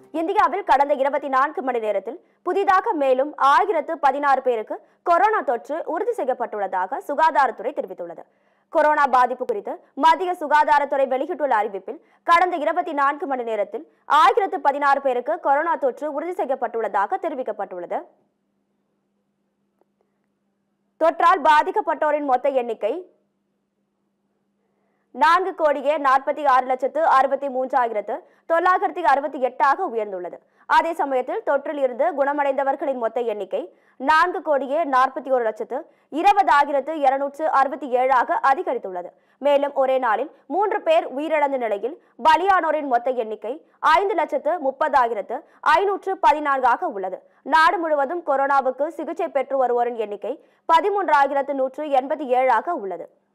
இந்தியாவில் கடந்த இருபத்தி நான்கு மணி நேரத்தில் புதிதாக மேலும் ஆயிரத்து பதினாறு பேருக்கு கொரோனா தொற்று உறுதி செய்யப்பட்டுள்ளதாக சுகாதாரத்துறை தெரிவித்துள்ளது கொரோனா பாதிப்பு குறித்து மத்திய சுகாதாரத்துறை வெளியிட்டுள்ள அறிவிப்பில் கடந்த இருபத்தி நான்கு மணி நேரத்தில் ஆயிரத்து பதினாறு பேருக்கு கொரோனா தொற்று உறுதி செய்யப்பட்டுள்ளதாக தெரிவிக்கப்பட்டுள்ளது தொற்றால் பாதிக்கப்பட்டோரின் மொத்த எண்ணிக்கை நான்கு கோடியே நாற்பத்தி ஆறு லட்சத்து அறுபத்தி மூன்றாயிரத்து தொள்ளாயிரத்தி அறுபத்தி எட்டாக உயர்ந்துள்ளது அதே சமயத்தில் தொற்றில் இருந்து குணமடைந்தவர்களின் மொத்த எண்ணிக்கை நான்கு கோடியே நாற்பத்தி ஒரு லட்சத்து இருபதாயிரத்து இருநூற்று அறுபத்தி ஏழாக அதிகரித்துள்ளது மேலும் ஒரே நாளில் மூன்று பேர் உயிரிழந்த நிலையில் பலியானோரின் மொத்த எண்ணிக்கை ஐந்து லட்சத்து முப்பதாயிரத்து ஐநூற்று பதினான்காக உள்ளது நாடு முழுவதும் கொரோனாவுக்கு சிகிச்சை பெற்று வருவோரின் எண்ணிக்கை பதிமூன்றாயிரத்து நூற்று எண்பத்தி ஏழாக உள்ளது